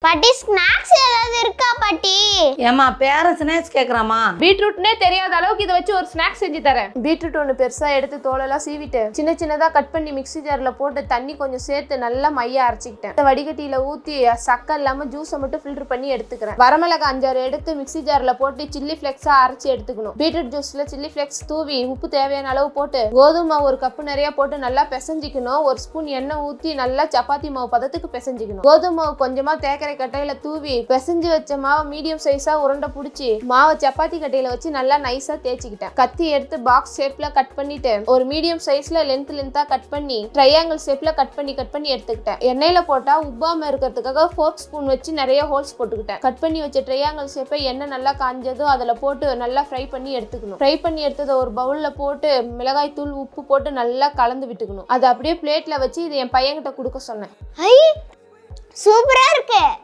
பாட்டி ஸ்நாக்ஸ் ஏதாவது இருக்கா பாட்டி ஏமா பேர ஸ்நாக்ஸ் கேட்குறாமா பீட்ரூட்னே தெரியாத அளவுக்கு இதை வச்சு ஒரு ஸ்நாக்ஸ் செஞ்சு தரேன் பீட்ரூட் ஒன்று பெருசா எடுத்து தோலெல்லாம் சீவிட்டு சின்ன சின்னதா கட் பண்ணி மிக்ஸி ஜார்ல போட்டு தண்ணி கொஞ்சம் சேர்த்து நல்லா மைய அரைச்சிக்கிட்டேன் இந்த வடிகட்டியில ஊத்தி சக்கை இல்லாம ஜூஸை மட்டும் ஃபில்டர் பண்ணி எடுத்துக்கிறேன் வரமிளகா அஞ்சாறு எடுத்து மிக்ஸி ஜார்ல போட்டு சில்லி ஃபிளெக்ஸா அரைச்சி எடுத்துக்கணும் பீட்ரூட் ஜூஸ்ல சில்லி ஃபிளெக்ஸ் தூவி உப்பு தேவையான அளவு போட்டு கோதுமை மாவு ஒரு கப்பு நிறைய போட்டு நல்லா பிசைஞ்சிக்கணும் ஒரு ஸ்பூன் எண்ணெய் ஊத்தி நல்லா சப்பாத்தி மாவு பதத்துக்கு பிசைஞ்சிக்கணும் கோதுமை மாவு கொஞ்சமா தேக்கரை கட்டையில தூவி பிசைஞ்சு வச்ச மாவை மீடியம் சைஸா உருண்டை பிடிச்சி மாவை சப்பாத்தி கட்டையில வச்சு நல்லா நைஸா தேய்ச்சிக்கிட்டேன் கத்தி எடுத்து பாக்ஸ் ஷேப்ல கட் பண்ணிட்டு ஒரு மீடியம் சைஸ்ல லென்த் லென்த்தா கட் பண்ணி ட்ரையாங்கிள் ஷேப்ல கட் பண்ணி கட் பண்ணி எடுத்துக்கிட்டேன் எண்ணெயில போட்டா உப்பாம இருக்கிறதுக்காக ஃபோர்க் ஸ்பூன் வச்சு நிறைய ஹோல்ஸ் போட்டுக்கிட்டேன் கட் பண்ணி வச்ச ட்ரையாங்கிள் ஷேப்பை எண்ணெய் நல்லா காஞ்சதும் அதுல போட்டு நல்லா ஃப்ரை பண்ணி எடுத்துக்கணும் ஃப்ரை பண்ணி எடுத்ததை ஒரு பவுல்ல போட்டு மிளகாய் தூள் உப்பு போட்டு நல்லா கலந்து விட்டுக்கணும் அதை அப்படியே பிளேட்ல வச்சு இது என் பையன்கிட்ட கொடுக்க சொன்னேன் ஐ சூப்பரா இருக்கு